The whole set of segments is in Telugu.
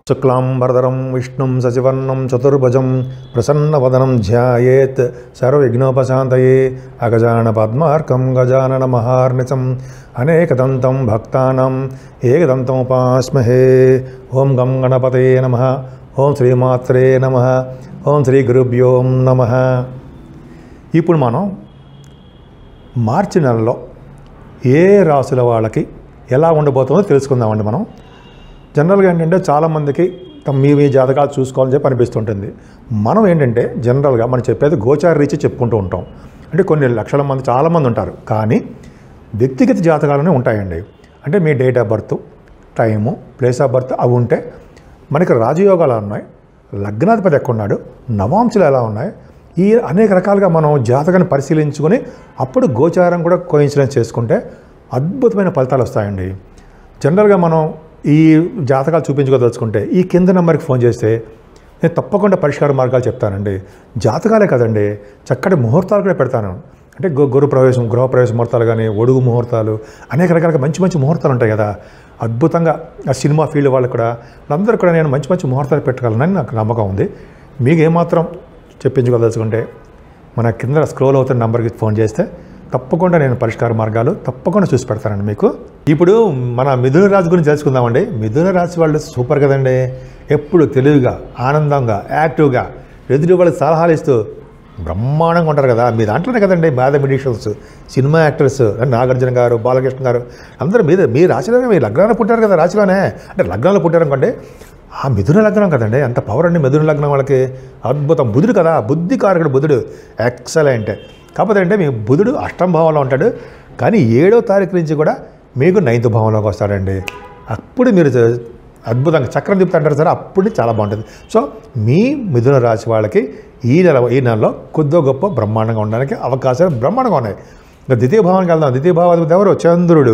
శుక్లాంబరధరం విష్ణుం సచివర్ణం చతుర్భుజం ప్రసన్నవదనం ధ్యాయేత్ సర్వవిఘ్నోపశాంతయే అగజాన పద్మార్కం గజానన మహార్నిశం అనేకదంతం భక్తానాం ఏకదంతం ఉపాస్మహే ఓం గం గణపతే నమ ఓం శ్రీమాత్రే నమ ఓం శ్రీ గురుభ్యో నమ ఇప్పుడు మనం మార్చి నెలలో ఏ రాసుల వాళ్ళకి ఎలా ఉండబోతుందో తెలుసుకుందామండి మనం జనరల్గా ఏంటంటే చాలామందికి తమ మీ మీ జాతకాలు చూసుకోవాలని చెప్పి అనిపిస్తుంటుంది మనం ఏంటంటే జనరల్గా మనం చెప్పేది గోచార రీచి చెప్పుకుంటూ ఉంటాం అంటే కొన్ని లక్షల మంది చాలామంది ఉంటారు కానీ వ్యక్తిగత జాతకాలనే ఉంటాయండి అంటే మీ date of birth time place of birth అవి ఉంటే మనకి రాజయోగాలు ఉన్నాయి లగ్నాధిపతి ఎక్కడున్నాడు నవాంశలు ఎలా ఉన్నాయి ఈ అనేక రకాలుగా మనం జాతకాన్ని పరిశీలించుకొని అప్పుడు గోచారం కూడా కోయిన్సిడెన్స్ చేసుకుంటే అద్భుతమైన ఫలితాలు వస్తాయండి జనరల్గా మనం ఈ జాతకాలు చూపించుకోదలుచుకుంటే ఈ కింద నెంబర్కి ఫోన్ చేస్తే నేను తప్పకుండా పరిష్కార మార్గాలు చెప్తానండి జాతకాలే కదండి చక్కటి ముహూర్తాలు కూడా పెడతాను అంటే గు గురు ప్రవేశం గృహ ప్రవేశ ముహూర్తాలు కానీ ఒడుగు ముహూర్తాలు అనేక రకాలుగా మంచి మంచి ముహూర్తాలు ఉంటాయి కదా అద్భుతంగా ఆ సినిమా ఫీల్డ్ వాళ్ళకు కూడా అందరూ కూడా నేను మంచి మంచి ముహూర్తాలు పెట్టగలనని నాకు నమ్మకం ఉంది మీకు ఏమాత్రం చెప్పించుకోదలుచుకుంటే మన కింద స్క్రోల్ అవుతున్న నెంబర్కి ఫోన్ చేస్తే తప్పకుండా నేను పరిష్కార మార్గాలు తప్పకుండా చూసి పెడతానండి మీకు ఇప్పుడు మన మిథున రాశి గురించి తెలుసుకుందామండి మిథున రాశి వాళ్ళు సూపర్ కదండి ఎప్పుడు తెలివిగా ఆనందంగా యాక్టివ్గా ఎదుటి వాళ్ళకి సలహాలు ఇస్తూ బ్రహ్మాండంగా ఉంటారు కదా మీ దాంట్లోనే కదండి మ్యాథమెటిషియన్స్ సినిమా యాక్టర్స్ నాగార్జున గారు బాలకృష్ణ గారు అందరూ మీద మీ రాశిలోనే మీ లగ్నాలు పుట్టారు కదా రాశిలోనే అంటే లగ్నాలు పుట్టారు అనుకోండి ఆ మిథున లగ్నం కదండి అంత పవర్ అండి మిథున లగ్నం వాళ్ళకి అద్భుతం బుధుడు కదా బుద్ధి కారకుడు బుధుడు ఎక్సలెంట్ కాకపోతే అంటే మీ బుధుడు అష్టం భావంలో ఉంటాడు కానీ ఏడో తారీఖు నుంచి కూడా మీకు నైన్త్ భావంలోకి వస్తాడండి అప్పుడు మీరు చ- అద్భుతంగా చక్రం తిప్పుతుంటారు సరే అప్పుడు చాలా బాగుంటుంది సో మీ మిథున రాశి వాళ్ళకి ఈ నెల ఈ నెలలో కొద్దో గొప్ప బ్రహ్మాండంగా ఉండడానికి అవకాశాలు బ్రహ్మాండంగా ఉన్నాయి ఇంకా ద్వితీయ భావానికి వెళ్దాం ద్వితీయ భావాధిపతి ఎవరు చంద్రుడు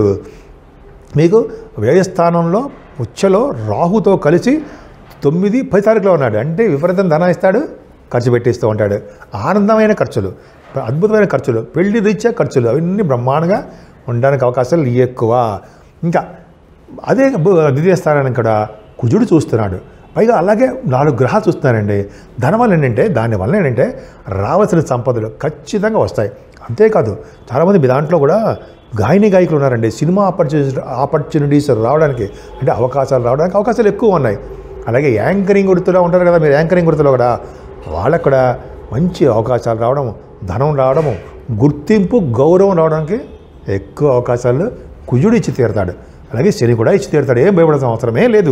మీకు వ్యయస్థానంలో ఉచ్చలో రాహుతో కలిసి తొమ్మిది పది తారీఖులో ఉన్నాడు అంటే విపరీతం ధనం ఇస్తాడు ఖర్చు పెట్టిస్తూ ఉంటాడు ఆనందమైన ఖర్చులు అద్భుతమైన ఖర్చులు పెళ్లి రీత్యా ఖర్చులు అవన్నీ బ్రహ్మాండంగా ఉండడానికి అవకాశాలు ఎక్కువ ఇంకా అదే బు- ద్వితీయ స్థానాన్ని కూడా కుజుడు చూస్తున్నాడు పైగా అలాగే నాలుగు గ్రహాలు చూస్తున్నారండి దానివల్ల ఏంటంటే దానివల్ల ఏంటంటే రావాల్సిన సంపదలు ఖచ్చితంగా వస్తాయి అంతేకాదు చాలామంది మీ దాంట్లో కూడా గాయని గాయకులు ఉన్నారండి సినిమా ఆపర్చునిటీస్ ఆపర్చునిటీస్ రావడానికి అంటే అవకాశాలు రావడానికి అవకాశాలు ఎక్కువ ఉన్నాయి అలాగే యాంకరింగ్ వృత్తిలో ఉంటారు కదా మీరు యాంకరింగ్ వృత్తిలో కూడా వాళ్ళకు కూడా మంచి అవకాశాలు రావడం ధనం రావడము గుర్తింపు గౌరవం రావడానికి ఎక్కువ అవకాశాలు కుజుడు ఇచ్చి తీరుతాడు అలాగే శని కూడా ఇచ్చి తీరుతాడు ఏం భయపడాల్సిన అవసరమే లేదు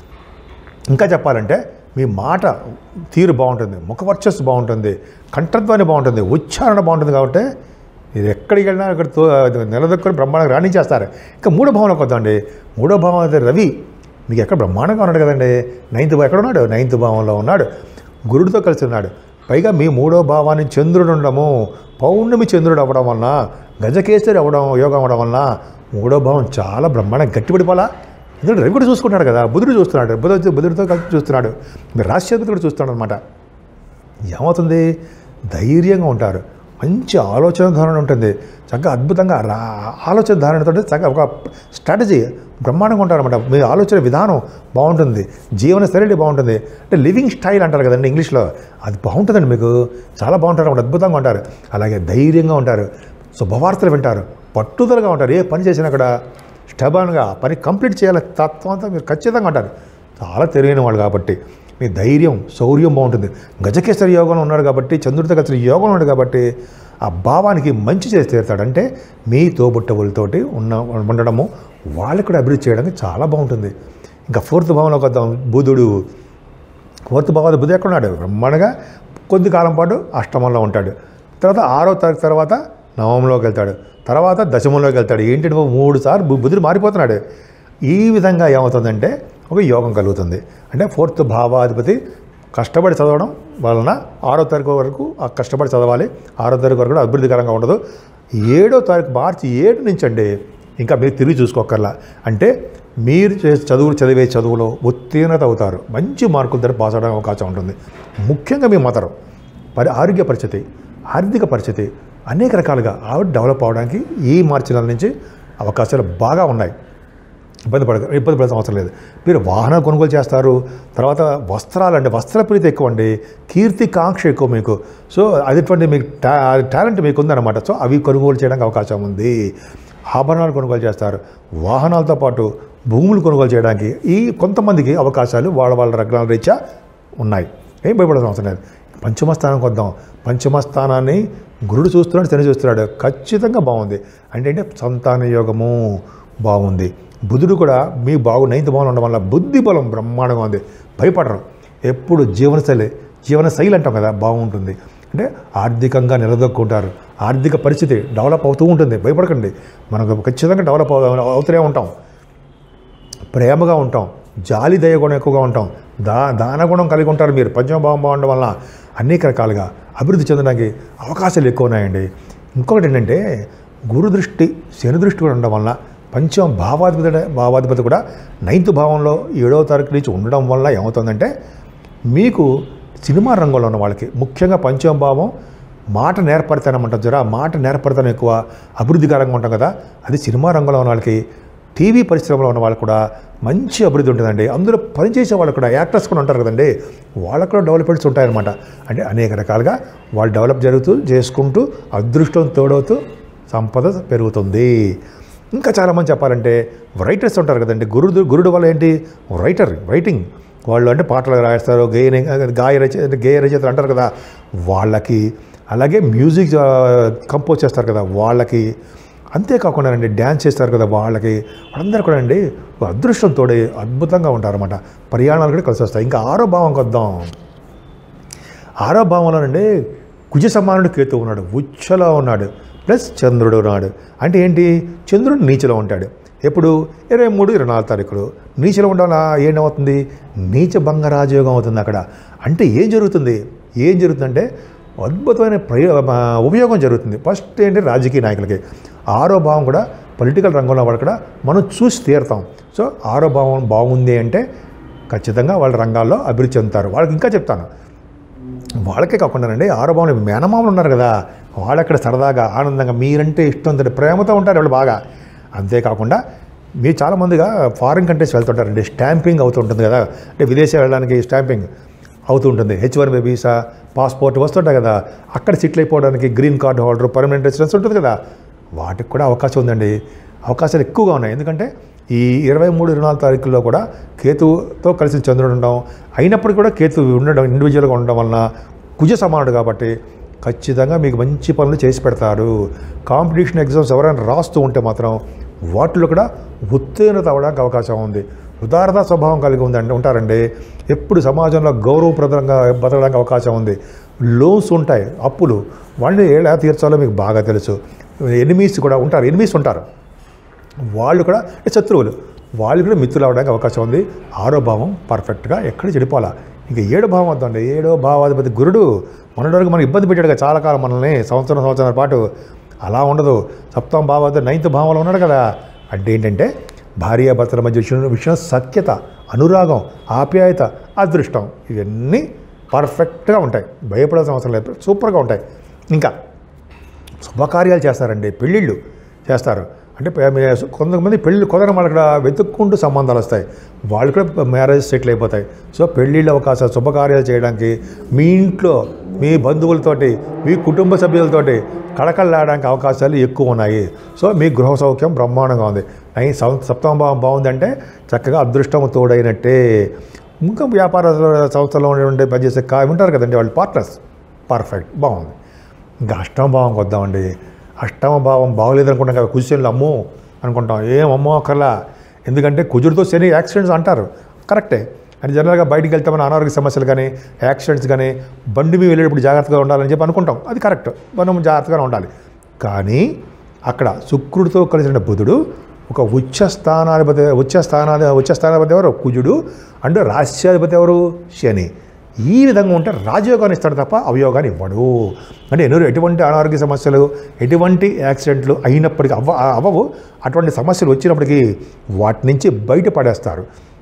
ఇంకా చెప్పాలంటే మీ మాట తీరు బాగుంటుంది ముఖ వర్చస్సు బాగుంటుంది కంఠధ్వని బాగుంటుంది ఉచ్చారణ బాగుంటుంది కాబట్టి మీరు ఎక్కడికి వెళ్ళినా అక్కడ తో నిలదొక్కుని బ్రహ్మాండంగా రాణించేస్తారు ఇంకా మూడో భావంలోకి వద్దామండి మూడో భావం అయితే రవి మీకు ఎక్కడ బ్రహ్మాండంగా ఉన్నాడు కదండి నైన్త్ భావం ఎక్కడ ఉన్నాడు నైన్త్ భావంలో ఉన్నాడు గురుడితో కలిసి ఉన్నాడు పైగా మీ మూడో భావాన్ని చంద్రుడు ఉండడము పౌర్ణమి చంద్రుడు అవ్వడం వలన గజకేసరి అవ్వడం యోగం అవ్వడం వలన మూడో భావం చాలా బ్రహ్మాండంగా గట్టిపడిపోలా ఎందుకంటే రవి కూడా చూసుకుంటాడు కదా బుధుడు చూస్తున్నాడు బుధ బుధుడితో కలిసి చూస్తున్నాడు మీరు రాష్ట్రపతి కూడా చూస్తున్నాడు అనమాట ఏమవుతుంది ధైర్యంగా ఉంటారు మంచి ఆలోచన ధోరణి ఉంటుంది చక్కగా అద్భుతంగా రా ఆలోచన ధోరణితో చక్కగా ఒక స్ట్రాటజీ బ్రహ్మాండంగా ఉంటారన్నమాట మీ ఆలోచన విధానం బాగుంటుంది జీవన శైలి బాగుంటుంది అంటే లివింగ్ స్టైల్ అంటారు కదండి ఇంగ్లీష్లో అది బాగుంటుందండి మీకు చాలా బాగుంటారు అన్నమాట అద్భుతంగా ఉంటారు అలాగే ధైర్యంగా ఉంటారు శుభవార్తలు వింటారు పట్టుదలగా ఉంటారు ఏ పని చేసినా కూడా స్టబాన్గా పని కంప్లీట్ చేయాలి తత్వం అంతా మీరు ఖచ్చితంగా ఉంటారు చాలా తెలియని వాళ్ళు కాబట్టి మీ ధైర్యం శౌర్యం బాగుంటుంది గజకేశ్వరి యోగంలో ఉన్నాడు కాబట్టి చంద్రుడితో కలిసి యోగంలో ఉన్నాడు కాబట్టి ఆ భావానికి మంచి చేసి తీరుతాడు అంటే మీ తోబుట్టవులతోటి ఉన్న ఉండడము వాళ్ళకి కూడా అభివృద్ధి చేయడానికి చాలా బాగుంటుంది ఇంకా ఫోర్త్ భావంలోకి వద్దాం బుధుడు ఫోర్త్ భావాది బుధుడు ఎక్కడున్నాడు బ్రహ్మాండంగా కొద్ది కాలం పాటు అష్టమంలో ఉంటాడు తర్వాత ఆరో తారీఖు తర్వాత నవంలోకి వెళ్తాడు తర్వాత దశమంలోకి వెళ్తాడు ఏంటి నువ్వు మూడు సార్లు బు- బుధుడు మారిపోతున్నాడు ఈ విధంగా ఏమవుతుందంటే ఒక యోగం కలుగుతుంది అంటే ఫోర్త్ భావాధిపతి కష్టపడి చదవడం వలన ఆరో తారీఖు వరకు ఆ కష్టపడి చదవాలి ఆరో తారీఖు వరకు కూడా అభివృద్ధికరంగా ఉండదు ఏడో తారీఖు మార్చి ఏడు నుంచి అండి ఇంకా మీరు తిరిగి చూసుకోకర్లా అంటే మీరు చేసే చదువులు చదివే చదువులో ఉత్తీర్ణత అవుతారు మంచి మార్కులతో పాస్ అవడానికి అవకాశం ఉంటుంది ముఖ్యంగా మీ మతరం పరి ఆరోగ్య పరిస్థితి ఆర్థిక పరిస్థితి అనేక రకాలుగా ఆవిడ డెవలప్ అవడానికి ఈ మార్చి నెల నుంచి అవకాశాలు బాగా ఉన్నాయి ఇబ్బంది పడ ఇబ్బంది పడాల్సిన అవసరం లేదు మీరు వాహనం కొనుగోలు చేస్తారు తర్వాత వస్త్రాలు అండి వస్త్ర ప్రీతి ఎక్కువ అండి కీర్తి కాంక్ష ఎక్కువ మీకు సో అదిటువంటి మీకు టా టాలెంట్ మీకు ఉందన్నమాట సో అవి కొనుగోలు చేయడానికి అవకాశం ఉంది ఆభరణాలు కొనుగోలు చేస్తారు వాహనాలతో పాటు భూములు కొనుగోలు చేయడానికి ఈ కొంతమందికి అవకాశాలు వాళ్ళ వాళ్ళ రగ్నాల రీత్యా ఉన్నాయి ఏం భయపడాల్సిన అవసరం లేదు పంచమ స్థానానికి వద్దాం పంచమ స్థానాన్ని గురుడు చూస్తున్నాడు శని చూస్తున్నాడు ఖచ్చితంగా బాగుంది అంటే అంటే సంతాన యోగము బాగుంది బుధుడు కూడా మీ బాగు నైన్త్ భావన ఉండడం వల్ల బుద్ధి బలం బ్రహ్మాండంగా ఉంది భయపడరు ఎప్పుడు జీవనశైలి జీవనశైలి అంటాం కదా బాగుంటుంది అంటే ఆర్థికంగా నిలదొక్కుంటారు ఆర్థిక పరిస్థితి డెవలప్ అవుతూ ఉంటుంది భయపడకండి మనకు ఖచ్చితంగా డెవలప్ అవు- అవుతూనే ఉంటాం ప్రేమగా ఉంటాం జాలి దయ గుణం ఎక్కువగా ఉంటాం దా దాన గుణం కలిగి ఉంటారు మీరు పంచమభావం బాగుండడం వల్ల అనేక రకాలుగా అభివృద్ధి చెందడానికి అవకాశాలు ఎక్కువ ఉన్నాయండి ఇంకొకటి ఏంటంటే గురు దృష్టి శని దృష్టి కూడా ఉండడం వల్ల పంచమ భావాధిపతి భావాధిపతి కూడా నైన్త్ భావంలో ఏడవ తారీఖు నుంచి ఉండడం వల్ల ఏమవుతుందంటే మీకు సినిమా రంగంలో ఉన్న వాళ్ళకి ముఖ్యంగా పంచమ భావం మాట నేర్పడతానం అంటాం జరా మాట నేర్పడతానం ఎక్కువ అభివృద్ధికరంగా ఉంటాం కదా అది సినిమా రంగంలో ఉన్న వాళ్ళకి టీవీ పరిశ్రమలో ఉన్న వాళ్ళకు కూడా మంచి అభివృద్ధి ఉంటుందండి అందులో పనిచేసే వాళ్ళు కూడా యాక్టర్స్ కూడా ఉంటారు కదండి వాళ్ళకు కూడా డెవలప్మెంట్స్ ఉంటాయన్నమాట అంటే అనేక రకాలుగా వాళ్ళు డెవలప్ జరుగుతూ చేసుకుంటూ అదృష్టం తోడవుతూ సంపద పెరుగుతుంది ఇంకా చాలామంది చెప్పాలంటే రైటర్స్ ఉంటారు కదండి గురుడు గురుడు వల్ల ఏంటి రైటర్ రైటింగ్ వాళ్ళు అంటే పాటలు రాస్తారు గేయ గాయ రచయిత గేయ రచయితలు అంటారు కదా వాళ్ళకి అలాగే మ్యూజిక్ కంపోజ్ చేస్తారు కదా వాళ్ళకి అంతేకాకుండా అండి డ్యాన్స్ చేస్తారు కదా వాళ్ళకి వాళ్ళందరూ కూడా అండి ఒక అదృష్టం తోడే అద్భుతంగా ఉంటారన్నమాట ప్రయాణాలు కూడా కలిసి వస్తాయి ఇంకా ఆరో భావంకి వద్దాం ఆరో భావంలోనండి కుజ సమానుడు కేతు ఉన్నాడు ఉచ్చలో ఉన్నాడు ప్లస్ చంద్రుడు ఉన్నాడు అంటే ఏంటి చంద్రుడు నీచలో ఉంటాడు ఎప్పుడు ఇరవై మూడు ఇరవై నాలుగు తారీఖులు నీచలో ఉండడం వల్ల ఏమవుతుంది నీచ భంగ రాజయోగం అవుతుంది అక్కడ అంటే ఏం జరుగుతుంది ఏం జరుగుతుందంటే అద్భుతమైన ప్రయో ఆ, ఉపయోగం జరుగుతుంది ఫస్ట్ ఏంటి రాజకీయ నాయకులకి ఆరో భావం కూడా పొలిటికల్ రంగంలో వాళ్ళు కూడా మనం చూసి తీరుతాం సో ఆరో భావం బాగుంది అంటే ఖచ్చితంగా వాళ్ళ రంగాల్లో అభివృద్ధి చెందుతారు వాళ్ళకి ఇంకా చెప్తాను వాళ్ళకే కాకుండానండి ఆరోభావంలో మేనమామలు ఉన్నారు కదా వాళ్ళు అక్కడ సరదాగా ఆనందంగా మీరంటే ఇష్టం ప్రేమతో ఉంటారు వాళ్ళు బాగా అంతేకాకుండా మీరు చాలామందిగా ఫారిన్ కంట్రీస్ వెళ్తుంటారండి స్టాంపింగ్ అవుతుంటుంది కదా అంటే విదేశాలు వెళ్ళడానికి స్టాంపింగ్ అవుతూ ఉంటుంది H one B visa passport వస్తుంటాయి కదా అక్కడ సెటిల్ అయిపోవడానికి green card holder permanent residence ఉంటుంది కదా వాటికి కూడా అవకాశం ఉందండి అవకాశాలు ఎక్కువగా ఉన్నాయి ఎందుకంటే ఈ ఇరవై మూడు ఇరవై నాలుగు తారీఖుల్లో కూడా కేతుతో కలిసి చంద్రుడు ఉండడం అయినప్పటికీ కూడా కేతు ఉండడం ఇండివిజువల్గా ఉండడం వలన కుజ సమానుడు కాబట్టి ఖచ్చితంగా మీకు మంచి పనులు చేసి పెడతారు కాంపిటీషన్ ఎగ్జామ్స్ ఎవరైనా రాస్తూ ఉంటే మాత్రం వాటిలో కూడా ఉత్తీర్ణత అవ్వడానికి అవకాశం ఉంది ఉదారత స్వభావం కలిగి ఉందండి ఉంటారండి ఎప్పుడు సమాజంలో గౌరవప్రదంగా బతకడానికి అవకాశం ఉంది లోన్స్ ఉంటాయి అప్పులు వాళ్ళని ఎలా తీర్చాలో మీకు బాగా తెలుసు ఎనిమీస్ కూడా ఉంటారు ఎనిమీస్ ఉంటారు వాళ్ళు కూడా శత్రువులు వాళ్ళు కూడా మిత్రులు అవడానికి అవకాశం ఉంది ఆరో భావం పర్ఫెక్ట్గా ఎక్కడ చెడిపోవాలా ఇంకా ఏడో భావం వద్దండి ఏడో భావాధిపతి గురుడు మొన్నటి వరకు మనకి ఇబ్బంది పెట్టాడు కదా చాలా కాలం మనల్ని సంవత్సరం సంవత్సరాల పాటు అలా ఉండదు సప్తమ భావాధిపతి నైన్త్ భావంలో ఉన్నాడు కదా అంటే ఏంటంటే భార్యాభర్తల మధ్య విషయం విషయం సఖ్యత అనురాగం ఆప్యాయత అదృష్టం ఇవన్నీ పర్ఫెక్ట్గా ఉంటాయి భయపడాల్సిన అవసరం లేదు సూపర్గా ఉంటాయి ఇంకా శుభకార్యాలు చేస్తారండి పెళ్ళిళ్ళు చేస్తారు అంటే ప- మీ- కొంతమంది పెళ్ళి కుదరని వాళ్ళకి కూడా వెతుక్కుంటూ సంబంధాలు వస్తాయి వాళ్ళు కూడా మ్యారేజ్ సెటిల్ అయిపోతాయి సో పెళ్ళిళ్ళ అవకాశాలు శుభకార్యాలు చేయడానికి మీ ఇంట్లో మీ బంధువులతోటి మీ కుటుంబ సభ్యులతోటి కళకళలాడడానికి అవకాశాలు ఎక్కువ ఉన్నాయి సో మీ గృహ సౌఖ్యం బ్రహ్మాండంగా ఉంది అయి సం- సప్తమ భావం బాగుందంటే చక్కగా అదృష్టం తోడైనట్టే ఇంకా వ్యాపార సంస్థలో ఉండే పనిచేసే కా ఉంటారు కదండి వాళ్ళు పార్ట్నర్స్ పర్ఫెక్ట్ బాగుంది ఇంకా అష్టమ భావంకి వద్దామండి అష్టమ భావం బాగోలేదు అనుకుంటాం కదా కుజశనులు అమ్మో అనుకుంటాం ఏం అమ్మో అక్కర్లా ఎందుకంటే కుజుడితో శని యాక్సిడెంట్స్ అంటారు కరెక్టే అని జనరల్గా బయటికి వెళ్తే మన అనారోగ్య సమస్యలు కానీ యాక్సిడెంట్స్ కానీ బండి మీద వెళ్ళేటప్పుడు జాగ్రత్తగా ఉండాలని చెప్పి అనుకుంటాం అది కరెక్ట్ మనం జాగ్రత్తగా ఉండాలి కానీ అక్కడ శుక్రుడితో కలిసిన బుధుడు ఒక ఉచ్చ స్థానాధిపతి ఉచ్చ స్థానాధి ఉచ్చ స్థానాధిపతి ఎవరు కుజుడు అండ్ రాష్ట్రాధిపతి ఎవరు శని ఈ విధంగా ఉంటే రాజయోగాన్ని ఇస్తాడు తప్ప అవయోగాన్ని ఇవ్వడు అంటే ఎన్నో ఎటువంటి అనారోగ్య సమస్యలు ఎటువంటి యాక్సిడెంట్లు అయినప్పటికీ అవ్వ అవ్వవు అటువంటి సమస్యలు వచ్చినప్పటికీ వాటి నుంచి బయటపడేస్తారు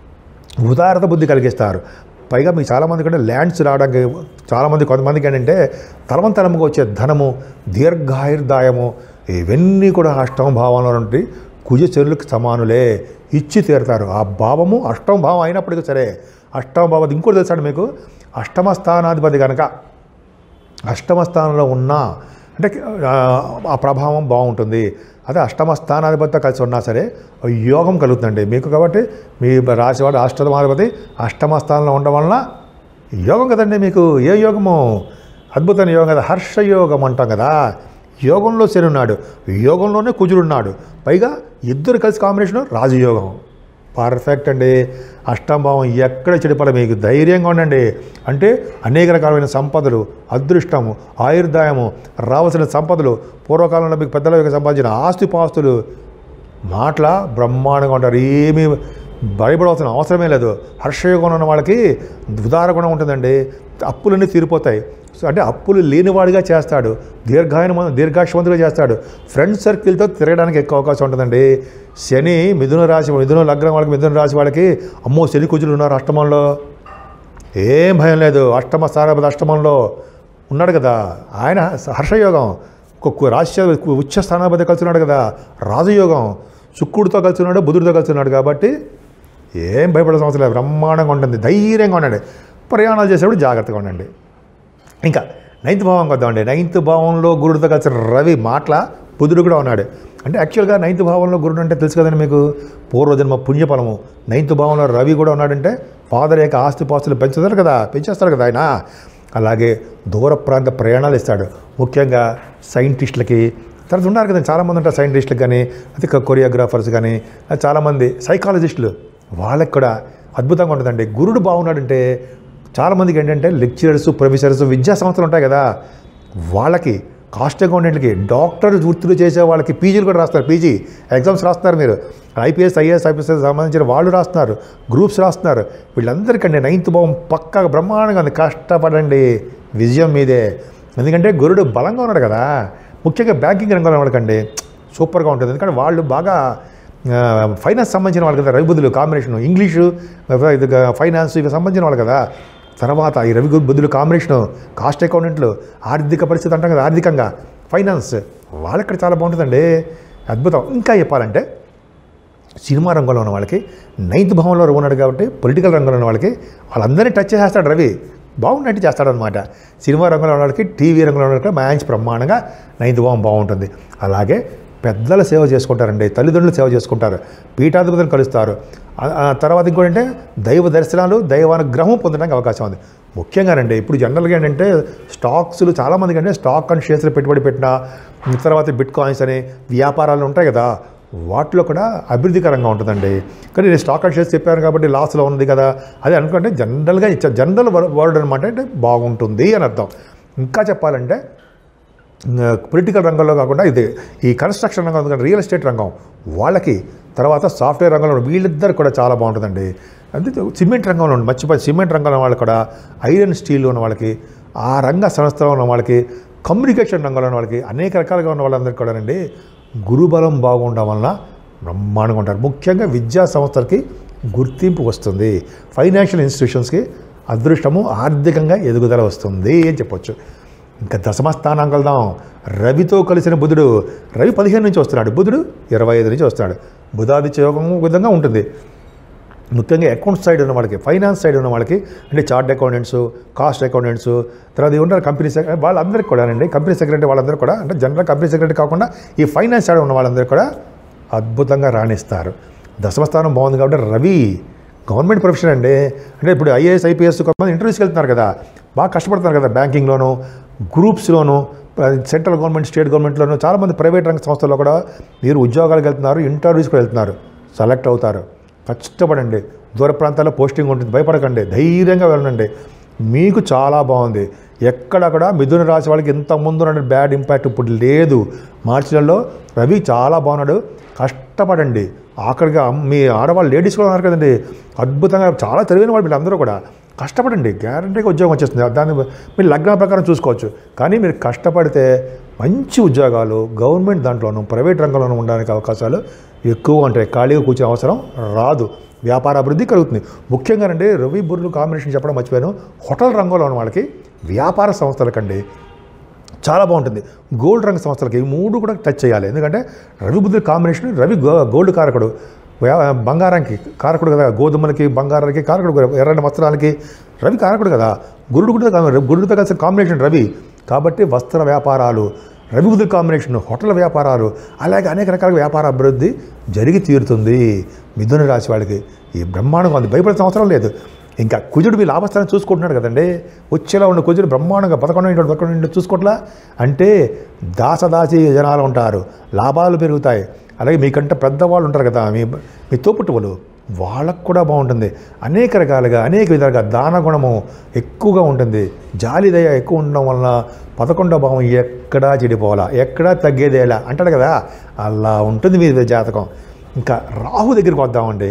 ఉదారత బుద్ధి కలిగిస్తారు పైగా మీకు చాలామంది కూడా ల్యాండ్స్ రావడానికి చాలామంది కొంతమందికి ఏంటంటే తలవం తలముగా వచ్చే ధనము దీర్ఘాయుర్దాయము ఇవన్నీ కూడా అష్టమ భావంలో నుండి కుజ చెరులకు సమానులే ఇచ్చి తీరుతారు ఆ భావము అష్టమ భావం అయినప్పటికీ సరే అష్టమ భావం ఇంకోటి తెలుసాడు మీకు అష్టమ స్థానాధిపతి కనుక అష్టమ స్థానంలో ఉన్నా అంటే ఆ, ఆ ప్రభావం బాగుంటుంది అదే అష్టమ స్థానాధిపతితో కలిసి ఉన్నా సరే యోగం కలుగుతుందండి మీకు కాబట్టి మీ రాశివాడు అష్టమాధిపతి అష్టమ స్థానంలో ఉండడం వలన యోగం కదండి మీకు ఏ యోగము అద్భుతమైన యోగం కదా హర్షయోగం అంటాం కదా యోగంలో శని ఉన్నాడు యోగంలోనే కుజుడున్నాడు పైగా ఇద్దరు కలిసి కాంబినేషన్ రాజయోగం పర్ఫెక్ట్ అండి అష్టంభావం ఎక్కడ చెడిపడ మీకు ధైర్యంగా ఉండండి అంటే అనేక రకాలైన సంపదలు అదృష్టము ఆయుర్దాయము రావాల్సిన సంపదలు పూర్వకాలంలో మీకు పెద్దల సంపాదించిన ఆస్తిపాస్తులు మాటల బ్రహ్మాండంగా ఉంటారు ఏమీ భయపడవలసిన అవసరమే లేదు హర్షయోగం ఉన్న వాళ్ళకి ఉదార గుణం ఉంటుందండి అప్పులన్నీ తీరిపోతాయి సో అంటే అప్పులు లేనివాడిగా చేస్తాడు దీర్ఘాయన దీర్ఘాశ్వంతుగా చేస్తాడు ఫ్రెండ్ సర్కిల్తో తిరగడానికి ఎక్కువ అవకాశం ఉంటుందండి శని మిథున రాశి మిథున లగ్నం వాళ్ళకి మిథున రాశి వాళ్ళకి అమ్మో శని కుజులు ఉన్నారు అష్టమంలో ఏం భయం లేదు అష్టమ స్థానాపతి అష్టమంలో ఉన్నాడు కదా ఆయన హర్షయోగం ఒక్కొక్క రాశి ఉచ్చ స్థానాపతి కలిసి ఉన్నాడు కదా రాజయోగం శుక్రుడితో కలిసి ఉన్నాడు బుధుడితో కలిసి ఉన్నాడు కాబట్టి ఏం భయపడే అవసరం లేదు బ్రహ్మాండంగా ఉంటుంది ధైర్యంగా ఉండండి ప్రయాణాలు చేసేప్పుడు జాగ్రత్తగా ఉండండి ఇంకా నైన్త్ భావం వద్దామండి నైన్త్ భావంలో గురుడితో కలిసి రవి మాటల బుధుడు కూడా ఉన్నాడు అంటే యాక్చువల్గా నైన్త్ భావంలో గురుడు అంటే తెలుసు కదండి మీకు పూర్వజన్మ పుణ్యఫలము నైన్త్ భావంలో రవి కూడా ఉన్నాడంటే ఫాదర్ యొక్క ఆస్తిపాస్తులు పెంచుతారు కదా పెంచేస్తారు కదా ఆయన అలాగే దూర ప్రాంత ప్రయాణాలు ఇస్తాడు ముఖ్యంగా సైంటిస్టులకి తర్వాత ఉన్నారు కదా చాలామంది ఉంటారు సైంటిస్టులు కానీ అయితే కొరియోగ్రాఫర్స్ కానీ చాలామంది సైకాలజిస్టులు వాళ్ళకి కూడా అద్భుతంగా ఉంటుందండి గురుడు బాగున్నాడంటే చాలామందికి ఏంటంటే లెక్చరర్స్ ప్రొఫెసర్స్ విద్యా సంస్థలు ఉంటాయి కదా వాళ్ళకి కాస్ట్ అకౌంటెంట్లకి డాక్టర్ వృత్తులు చేసే వాళ్ళకి పీజీలు కూడా రాస్తారు పీజీ ఎగ్జామ్స్ రాస్తున్నారు మీరు ఐపీఎస్ ఐఏఎస్ ఐపీఎస్ సంబంధించిన వాళ్ళు రాస్తున్నారు గ్రూప్స్ రాస్తున్నారు వీళ్ళందరికండి నైన్త్ భావం పక్కాగా బ్రహ్మాండంగా ఉంది కష్టపడండి విజయం మీదే ఎందుకంటే గురుడు బలంగా ఉన్నాడు కదా ముఖ్యంగా బ్యాంకింగ్ రంగంలో వాళ్ళకండి సూపర్గా ఉంటుంది ఎందుకంటే వాళ్ళు బాగా ఆ, ఫైనాన్స్ సంబంధించిన వాళ్ళు కదా రవి బుద్ధులు కాంబినేషన్ ఇంగ్లీషు ఇది ఫైనాన్స్ ఇవి సంబంధించిన వాళ్ళు కదా తర్వాత ఈ రవి బుద్ధులు కాంబినేషను కాస్ట్ అకౌంటెంట్లు ఆర్థిక పరిస్థితి అంటాం కదా ఆర్థికంగా ఫైనాన్స్ వాళ్ళక్కడ చాలా బాగుంటుందండి అద్భుతం ఇంకా చెప్పాలంటే సినిమా రంగంలో ఉన్న వాళ్ళకి నైన్త్ భావంలో ఉన్నాడు కాబట్టి పొలిటికల్ రంగంలో ఉన్న వాళ్ళకి వాళ్ళందరినీ టచ్ చేసేస్తాడు రవి బాగున్నట్టు చేస్తాడనమాట సినిమా రంగంలో ఉన్న వాళ్ళకి టీవీ రంగంలో ఉన్న వాళ్ళకి మ్యాచ్ బ్రహ్మాండంగా నైన్త్ భావం బాగుంటుంది అలాగే పెద్దల సేవ చేసుకుంటారండి తల్లిదండ్రులు సేవ చేసుకుంటారు పీఠాధిపతులను కలుస్తారు ఆ- ఆ తర్వాత ఇంకోటి అంటే దైవ దర్శనాలు దైవానుగ్రహం పొందడానికి అవకాశం ఉంది ముఖ్యంగానండి ఇప్పుడు జనరల్గా ఏంటంటే స్టాక్స్లు చాలామందికి అంటే స్టాక్ అండ్ షేర్స్లో పెట్టుబడి పెట్టిన తర్వాత బిట్ కాయిన్స్ అని వ్యాపారాలు ఉంటాయి కదా వాటిలో కూడా అభివృద్ధికరంగా ఉంటుందండి కానీ నేను స్టాక్ అండ్ షేర్స్ చెప్పాను కాబట్టి లాస్లో ఉంది కదా అది అనుకుంటే జనరల్గా ఇచ్చా జనరల్ వర్డ్ అనమాట అంటే బాగుంటుంది అని అర్థం ఇంకా చెప్పాలంటే పొలిటికల్ రంగంలో కాకుండా ఇది ఈ కన్స్ట్రక్షన్ రంగం ఉంది కదా, రియల్ ఎస్టేట్ రంగం వాళ్ళకి తర్వాత సాఫ్ట్వేర్ రంగంలో ఉన్న వీళ్ళిద్దరు కూడా చాలా బాగుంటుందండి అంటే సిమెంట్ రంగంలో ఉన్న మర్చిపోయి సిమెంట్ రంగంలో వాళ్ళకి కూడా ఐరన్ స్టీల్ ఉన్న వాళ్ళకి ఆ రంగ సంస్థలో ఉన్న వాళ్ళకి కమ్యూనికేషన్ రంగంలో ఉన్న వాళ్ళకి అనేక రకాలుగా ఉన్న వాళ్ళందరికీ కూడానండి గురుబలం బాగుండడం వలన బ్రహ్మాండంగా ఉంటారు ముఖ్యంగా విద్యా సంస్థలకి గుర్తింపు వస్తుంది ఫైనాన్షియల్ ఇన్స్టిట్యూషన్స్కి అదృష్టము ఆర్థికంగా ఎదుగుదల వస్తుంది అని చెప్పొచ్చు ఇంకా దశమ స్థానానికి వెళ్దాం రవితో కలిసిన బుధుడు రవి పదిహేను నుంచి వస్తున్నాడు బుధుడు ఇరవై ఐదు నుంచి వస్తున్నాడు బుధాదిత్య యోగం విధంగా ఉంటుంది ముఖ్యంగా అకౌంట్ సైడ్ ఉన్న వాళ్ళకి ఫైనాన్స్ సైడ్ ఉన్న వాళ్ళకి అంటే చార్ట్ అకౌంటెంట్స్ కాస్ట్ అకౌంటెంట్స్ తర్వాత ఇవి ఉంటారు కంపెనీ సెక్రటరీ వాళ్ళందరికీ కూడా అండి కంపెనీ సెక్రటరీ వాళ్ళందరూ కూడా అంటే జనరల్ కంపెనీ సెక్రటరీ కాకుండా ఈ ఫైనాన్స్ సైడ్ ఉన్న వాళ్ళందరూ కూడా అద్భుతంగా రాణిస్తారు దశమ స్థానం బాగుంది కాబట్టి రవి గవర్నమెంట్ ప్రొఫెషన్ అండి అంటే ఇప్పుడు ఐఏఎస్ ఐపీఎస్ కొంతమంది ఇంటర్వ్యూస్కి వెళ్తున్నారు కదా బాగా కష్టపడుతున్నారు కదా బ్యాంకింగ్లోను గ్రూప్స్లోను సెంట్రల్ గవర్నమెంట్ స్టేట్ గవర్నమెంట్లోను చాలామంది ప్రైవేట్ రంగ సంస్థల్లో కూడా మీరు ఉద్యోగాలకు వెళ్తున్నారు ఇంటర్వ్యూస్కి వెళ్తున్నారు సెలెక్ట్ అవుతారు కష్టపడండి దూర ప్రాంతాల్లో పోస్టింగ్ ఉంటుంది భయపడకండి ధైర్యంగా వెళ్ళండి మీకు చాలా బాగుంది ఎక్కడక్కడ మిథున రాశి వాళ్ళకి ఇంత ముందు ఉన్న బ్యాడ్ ఇంపాక్ట్ ఇప్పుడు లేదు మార్చి నెలలో రవి చాలా బాగున్నాడు కష్టపడండి ఆఖరిగా మీ ఆడవాళ్ళు లేడీస్ కూడా ఉన్నారు కదండి అద్భుతంగా చాలా తెలివైన వాళ్ళు వీళ్ళందరూ కూడా కష్టపడండి గ్యారంటీగా ఉద్యోగం వచ్చేస్తుంది దాన్ని మీరు లగ్న ప్రకారం చూసుకోవచ్చు కానీ మీరు కష్టపడితే మంచి ఉద్యోగాలు గవర్నమెంట్ దాంట్లోనూ ప్రైవేట్ రంగంలోనూ ఉండడానికి అవకాశాలు ఎక్కువ ఉంటాయి ఖాళీగా కూర్చునే అవసరం రాదు వ్యాపార అభివృద్ధి కలుగుతుంది ముఖ్యంగానండి రవి బుర్రు కాంబినేషన్ చెప్పడం మర్చిపోయాను హోటల్ రంగంలో ఉన్న వాళ్ళకి వ్యాపార సంస్థలకండి చాలా బాగుంటుంది గోల్డ్ రంగ సంస్థలకి ఈ మూడు కూడా టచ్ చేయాలి ఎందుకంటే రవి బుద్ధుల కాంబినేషన్ రవి గో- గోల్డ్ కారకుడు వ్యా- బంగారానికి కారకుడు కదా గోధుమలకి బంగారానికి కారకుడు కదా. ఎర్రని వస్త్రాలకి రవి కారకుడు కదా గురుడు కూడా కా- గురుడితో కలిసిన కాంబినేషన్ రవి కాబట్టి వస్త్ర వ్యాపారాలు రవి బుద్ధి కాంబినేషన్ హోటల్ వ్యాపారాలు అలాగే అనేక రకాల వ్యాపార అభివృద్ధి జరిగి తీరుతుంది మిథున రాశి వాళ్ళకి ఈ బ్రహ్మాండంగా ఉంది భయపడాల్సిన అవసరం లేదు ఇంకా కుజుడు మీ లాభస్థానం చూసుకుంటున్నాడు కదండి వచ్చేలా ఉన్న కుజుడు బ్రహ్మాండంగా పదకొండు ఇంటి పదకొండు ఇంటి చూసుకోవట్లా అంటే దాసదాసి జనాలు ఉంటారు లాభాలు పెరుగుతాయి అలాగే మీకంటే పెద్దవాళ్ళు ఉంటారు కదా మీ మీ తోపుట్టువులు వాళ్ళకు కూడా బాగుంటుంది అనేక రకాలుగా అనేక విధాలుగా దాన గుణము ఎక్కువగా ఉంటుంది జాలి దయ ఎక్కువ ఉండడం వలన పదకొండో భావం ఎక్కడా చెడిపోవాలా ఎక్కడా తగ్గేదేలా అంటాడు కదా అలా ఉంటుంది మీ జాతకం ఇంకా రాహు దగ్గరికి వద్దామండి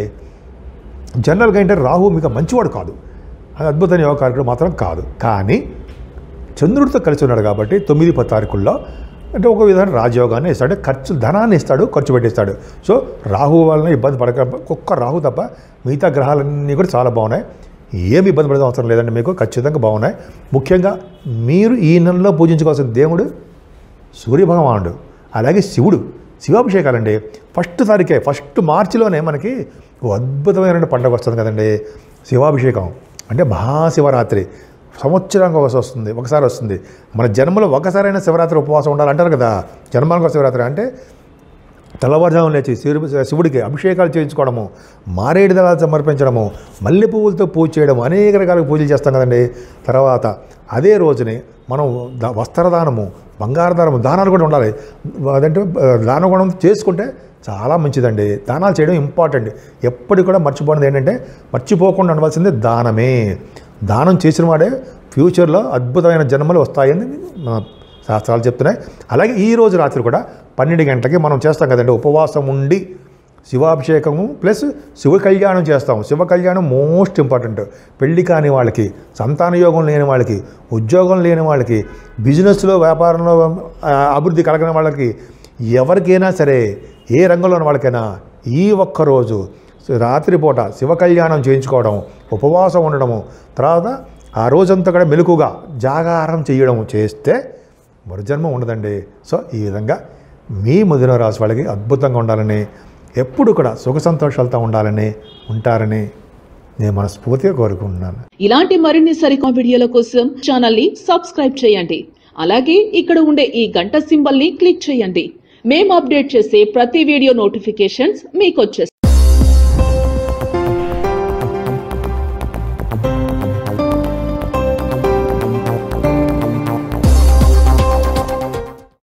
జనరల్గా ఏంటంటే రాహు మీకు మంచివాడు కాదు అది అద్భుతమైన యోగకారకుడు మాత్రం కాదు కానీ చంద్రుడితో కలిసి ఉన్నాడు కాబట్టి తొమ్మిది పది తారీఖుల్లో అంటే ఒక విధంగా రాజయోగాన్ని ఇస్తాడు ఖర్చు ధనాన్ని ఇస్తాడు ఖర్చు పెట్టిస్తాడు సో రాహు వలన ఇబ్బంది పడక ఒక్క రాహు తప్ప మిగతా గ్రహాలన్నీ కూడా చాలా బాగున్నాయి ఏమి ఇబ్బంది పడే అవసరం లేదండి మీకు ఖచ్చితంగా బాగున్నాయి ముఖ్యంగా మీరు ఈ నెలలో పూజించుకోవాల్సిన దేవుడు సూర్యభగవానుడు అలాగే శివుడు శివాభిషేకాలండి ఫస్ట్ తారీఖే ఫస్ట్ మార్చిలోనే మనకి ఓ అద్భుతమైన పండుగ వస్తుంది కదండి శివాభిషేకం అంటే మహాశివరాత్రి సంవత్సరానికి ఒకసారి వస్తుంది ఒకసారి వస్తుంది మన జన్మలో ఒకసారైనా శివరాత్రి ఉపవాసం ఉండాలి అంటారు కదా జన్మానికి ఒక శివరాత్రి అంటే తెల్లవారుజాము లేచి శివుడు శివుడికి అభిషేకాలు చేయించుకోవడము మారేడు దళాలు సమర్పించడము మల్లె పువ్వులతో పూజ చేయడము అనేక రకాల పూజలు చేస్తాం కదండి తర్వాత అదే రోజుని మనం ద- వస్త్రదానము బంగారు దానము దానాలు కూడా ఉండాలి అదంటే ఆ, దాన గుణం చేసుకుంటే చాలా మంచిదండి దానాలు చేయడం ఇంపార్టెంట్ ఎప్పటికి కూడా మర్చిపోయినది ఏంటంటే మర్చిపోకుండా ఉండవలసింది దానమే దానం చేసిన వాడే ఫ్యూచర్లో అద్భుతమైన జన్మలు వస్తాయని మన శాస్త్రాలు చెప్తున్నాయి అలాగే ఈ రోజు రాత్రి కూడా పన్నెండు గంటలకి మనం చేస్తాం కదండి ఉపవాసం ఉండి శివాభిషేకము ప్లస్ శివ కళ్యాణం చేస్తాం శివ కళ్యాణం మోస్ట్ ఇంపార్టెంట్ పెళ్లి కాని వాళ్ళకి సంతాన యోగం లేని వాళ్ళకి ఉద్యోగం లేని వాళ్ళకి బిజినెస్లో వ్యాపారంలో ఆ, అభివృద్ధి కలగని వాళ్ళకి ఎవరికైనా సరే ఏ రంగంలో ఉన్న వాళ్ళకైనా ఈ ఒక్క రోజు రాత్రిపూట శివ కళ్యాణం చేయించుకోవడం ఉపవాసం ఉండడము తర్వాత ఆ రోజంతా కూడా మెలకుగా జాగారం చేయడం చేస్తే మరుజన్మ ఉండదండి సో ఈ విధంగా మీ ముదిన రాశి వాళ్ళకి అద్భుతంగా ఉండాలని ఎప్పుడు కూడా సుఖ సంతోషాలతో ఉండాలని ఉంటారని నేను మనస్ఫూర్తిగా కోరుకుంటున్నాను ఇలాంటి మరిన్ని సరికొత్త వీడియోల కోసం ఛానల్ ని సబ్స్క్రైబ్ చేయండి అలాగే ఇక్కడ ఉండే ఈ గంట సింబల్ ని క్లిక్ చేయండి మేము అప్డేట్ చేసే ప్రతి వీడియో నోటిఫికేషన్స్ మీకు